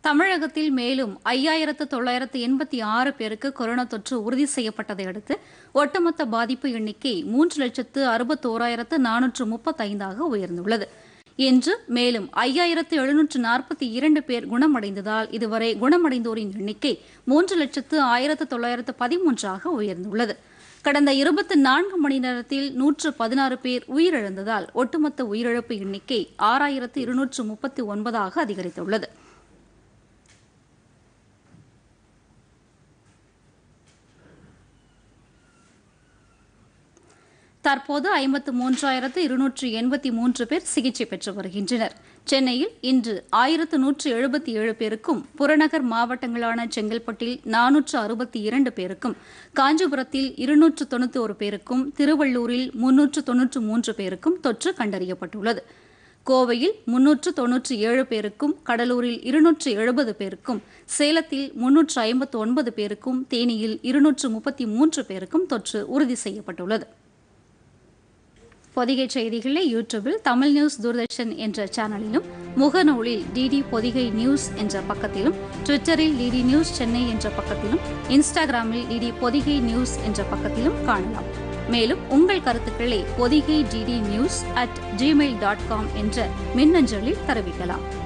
தமிழகத்தில் மேலும் ஐயாயிரத்து தொள்ளாயிரத்து எண்பத்தி ஆறு பேருக்கு கொரோனா தொற்று உறுதி செய்யப்பட்டதை அடுத்து ஒட்டுமொத்த பாதிப்பு எண்ணிக்கை மூன்று லட்சத்து அறுபத்தோராயிரத்து நானூற்று முப்பத்தைந்தாக உயர்ந்துள்ளது இன்று மேலும் ஐயாயிரத்து எழுநூற்று நாற்பத்தி இரண்டு பேர் குணமடைந்ததால் இதுவரை குணமடைந்தோரின் எண்ணிக்கை மூன்று லட்சத்து ஆயிரத்து தொள்ளாயிரத்து பதிமூன்றாக உயர்ந்துள்ளது கடந்த இருபத்தி நான்கு மணி நேரத்தில் நூற்று பதினாறு பேர் உயிரிழந்ததால் ஒட்டுமொத்த உயிரிழப்பு எண்ணிக்கை ஆறாயிரத்து இருநூற்று முப்பத்தி ஒன்பதாக அதிகரித்துள்ளது தற்போது ஐம்பத்து மூன்றாயிரத்து இருநூற்று எண்பத்தி மூன்று பேர் சிகிச்சை பெற்று வருகின்றனர் சென்னையில் இன்று ஆயிரத்து நூற்று எழுபத்தி ஏழு பேருக்கும் புறநகர் மாவட்டங்களான செங்கல்பட்டில் நானூற்று அறுபத்தி இரண்டு பேருக்கும் காஞ்சிபுரத்தில் இருநூற்று தொண்ணூற்றி ஒரு பேருக்கும் திருவள்ளூரில் முன்னூற்று தொன்னூற்று மூன்று பேருக்கும் தொற்று கண்டறியப்பட்டுள்ளது கோவையில் முன்னூற்று தொன்னூற்றி ஏழு பேருக்கும் கடலூரில் இருநூற்று எழுபது பேருக்கும் சேலத்தில் முன்னூற்று ஐம்பத்து ஒன்பது பேருக்கும் தேனியில் இருநூற்று முப்பத்தி மூன்று பேருக்கும் தொற்று உறுதி செய்யப்பட்டுள்ளது பொதிகை செய்திகளை யூடியூபில் தமிழ் நியூஸ் தூர்தர்ஷன் என்ற சேனலிலும் முகநூலில் டிடி பொதிகை நியூஸ் என்ற பக்கத்திலும் ட்விட்டரில் டிடி நியூஸ் சென்னை என்ற பக்கத்திலும் இன்ஸ்டாகிராமில் டிடி பொதிகை நியூஸ் என்ற பக்கத்திலும் காணலாம் மேலும் உங்கள் கருத்துக்களை Podhigai DD news at Gmail dot com என்ற மின்னஞ்சலில் தெரிவிக்கலாம்